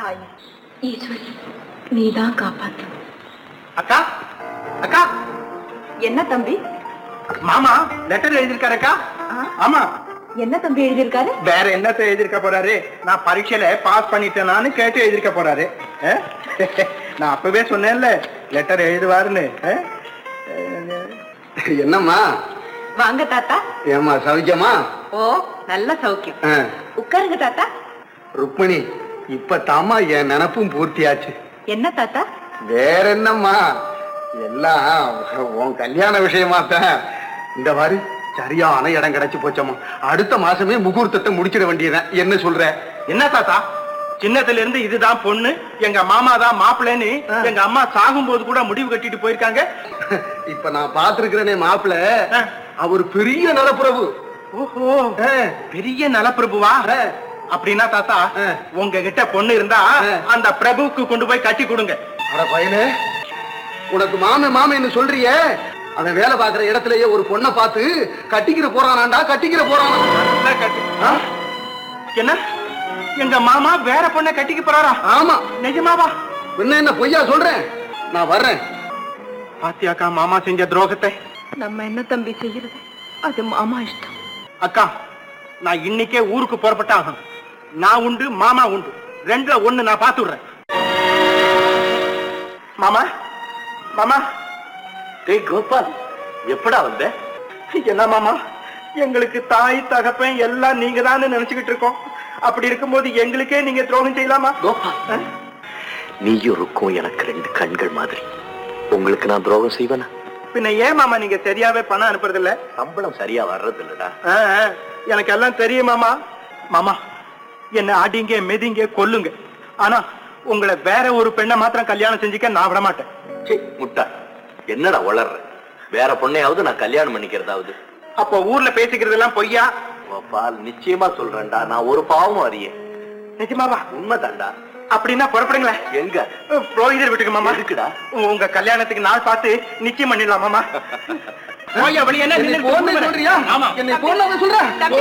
தாயே ஈஸ்வரி நீதான் காப்பாத்து அக்கா அக்கா என்ன தம்பி மாமா லெட்டர் எழுதியிருக்காரு ஆ? ஆமா என்ன தம்பி எழுதியிருக்காரு வேற என்னத்த எழுதிருக்க போறாரு நான் பரீட்சையில பாஸ் பண்ணிட்டேனான்னு கேட்டு எழுதிருக்க போறாரு ஆ? நான் அப்பவே சொன்னேன்ல லெட்டர் எழுதுவாருன்னு ஆ? என்னம்மா வாங்க தாத்தா ஏம்மா சௌக்கியமா ஓ நல்ல சௌக்கியம் ஆ, உட்காருங்க தாத்தா ருக்மிணி இப்ப தாமா என் நினப்பும் பூர்த்தியாச்சு என்ன தாத்தா வேற என்னம்மா எல்லாம் உன் கல்யாண விஷயமா தான் இந்த மாதிரி சரியான இடம் கிடைச்சு போச்சம்மா அடுத்த மாசமே முகூர்த்தத்தை முடிச்சிட வேண்டியதுதான் என்ன சொல்ற என்ன தாத்தா சின்னத்துல இருந்து இதுதான் பொண்ணு எங்க மாமா தான் மாப்பிள்ளைன்னு எங்க அம்மா சாகும் போது கூட முடிவு கட்டிட்டு போயிருக்காங்க இப்ப நான் பாத்துருக்கிறேனே மாப்பிள்ள ஆ. அவர் பெரிய நலப்புறவு ஓஹோ ஆ. பெரிய நலப்பிரபுவா ஆ. அப்படின்னா தாத்தா ஆ. உங்ககிட்ட பொண்ணு இருந்தா ஆ. அந்த பிரபுவுக்கு கொண்டு போய் கட்டி கொடுங்க அட பயலே உனக்கு மாமே மாமேன்னு சொல்றியே அவன் வேலை பார்க்கிற இடத்துலயே ஒரு பொண்ணை பார்த்து கட்டிக்கிற போறானாண்டா கட்டிக்கிற போறானா நல்லா கட்டி ஆ? என்ன எங்க மாமா வேற பொண்ணை கட்டிக்க போறாரா ஆமா நிஜமாவா என்ன என்ன பொய்யா சொல்றேன் நான் வர்றேன் பாத்தியாக்கா மாமா செஞ்ச துரோகத்தை நம்ம என்ன தம்பி செய்யறது அது மாமா இஷ்டம் அக்கா நான் இன்னைக்கே ஊருக்கு புறப்பட்டாகணும் நான் உண்டு மாமா உண்டு ரெண்டுல ஒண்ணு நான் பார்த்து விடுறேன் மாமா மாமா டேய் கோபால் எப்படா வந்த என்ன மாமா எங்களுக்கு தாய் தகப்பன் எல்லாம் நீங்க தான் நினைச்சுக்கிட்டு இருக்கோம் அப்படி இருக்கும்போது எங்களுக்கே நீங்க துரோகம் செய்யலாமா கோபால் நீயும் இருக்கும் எனக்கு ரெண்டு கண்கள் மாதிரி உங்களுக்கு நான் துரோகம் செய்வேனா பின்ன ஏன் மாமா நீங்க சரியாவே பணம் அனுப்புறது இல்ல சம்பளம் சரியா வர்றது இல்லடா ஆ, ஆ, எனக்கு எல்லாம் தெரியும் மாமா மாமா என்ன அடிங்க மெதிங்க கொல்லுங்க ஆனா உங்களை வேற ஒரு பெண்ணை மாத்திரம் கல்யாணம் செஞ்சுக்க நான் விட மாட்டேன் சீ, முட்டா என்னடா வளர்ற வேற பொண்ணையாவது நான் கல்யாணம் பண்ணிக்கிறதாவது அப்போ ஊர்ல பேசிக்கிறது எல்லாம் பொய்யா கோபால் நிச்சயமா சொல்றேன்டா நான் ஒரு பாவமும் அறியேன் நிஜமாவா உண்மைதான்டா அப்படின்னா புறப்படுங்களேன் எங்க புரோகிதர் வீட்டுக்கு மாமா எதுக்குடா? உங்க கல்யாணத்துக்கு நாள் பார்த்து நிச்சயம் பண்ணிடலாம் மாமா போய் அவளி என்ன என்னை நின்னு போன்னு சொல்றியா ஆமா என்னை போன்னு சொல்ற